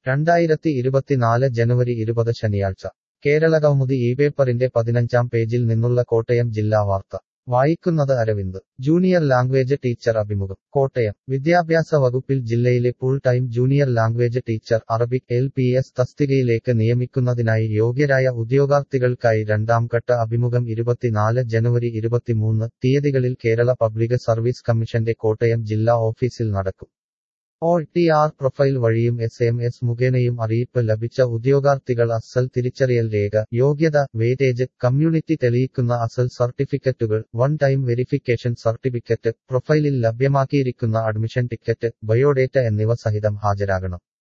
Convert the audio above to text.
രണ്ടായിരത്തി ഇരുപത്തിനാല് ജനുവരി ഇരുപത് ശനിയാഴ്ച കേരളകൗമുദി ഈ പേപ്പറിന്റെ പതിനഞ്ചാം പേജിൽ നിന്നുള്ള കോട്ടയം ജില്ലാ വാർത്ത വായിക്കുന്നത് അരവിന്ദ് ജൂനിയർ ലാംഗ്വേജ് ടീച്ചർ അഭിമുഖം കോട്ടയം വിദ്യാഭ്യാസ വകുപ്പിൽ ജില്ലയിലെ full time junior language teacher Arabic L P S തസ്തികയിലേക്ക് നിയമിക്കുന്നതിനായി യോഗ്യരായ ഉദ്യോഗാർത്ഥികൾക്കായി രണ്ടാംഘട്ട അഭിമുഖം ഇരുപത്തിനാല് ജനുവരി ഇരുപത്തിമൂന്ന് തീയതികളിൽ കേരള പബ്ലിക് സർവീസ് കമ്മീഷന്റെ കോട്ടയം ജില്ലാ ഓഫീസിൽ നടക്കും ഒ ടി ആർ പ്രൊഫൈൽ വഴിയും എസ് എം എസ് മുഖേനയും അറിയിപ്പ് ലഭിച്ച ഉദ്യോഗാർത്ഥികൾ അസൽ തിരിച്ചറിയൽ രേഖ യോഗ്യത വെയിറ്റേജ് കമ്മ്യൂണിറ്റി തെളിയിക്കുന്ന അസൽ സർട്ടിഫിക്കറ്റുകൾ വൺ ടൈം വെരിഫിക്കേഷൻ സർട്ടിഫിക്കറ്റ് പ്രൊഫൈലിൽ ലഭ്യമാക്കിയിരിക്കുന്ന അഡ്മിഷൻ ടിക്കറ്റ് ബയോഡേറ്റ എന്നിവ സഹിതം ഹാജരാകണം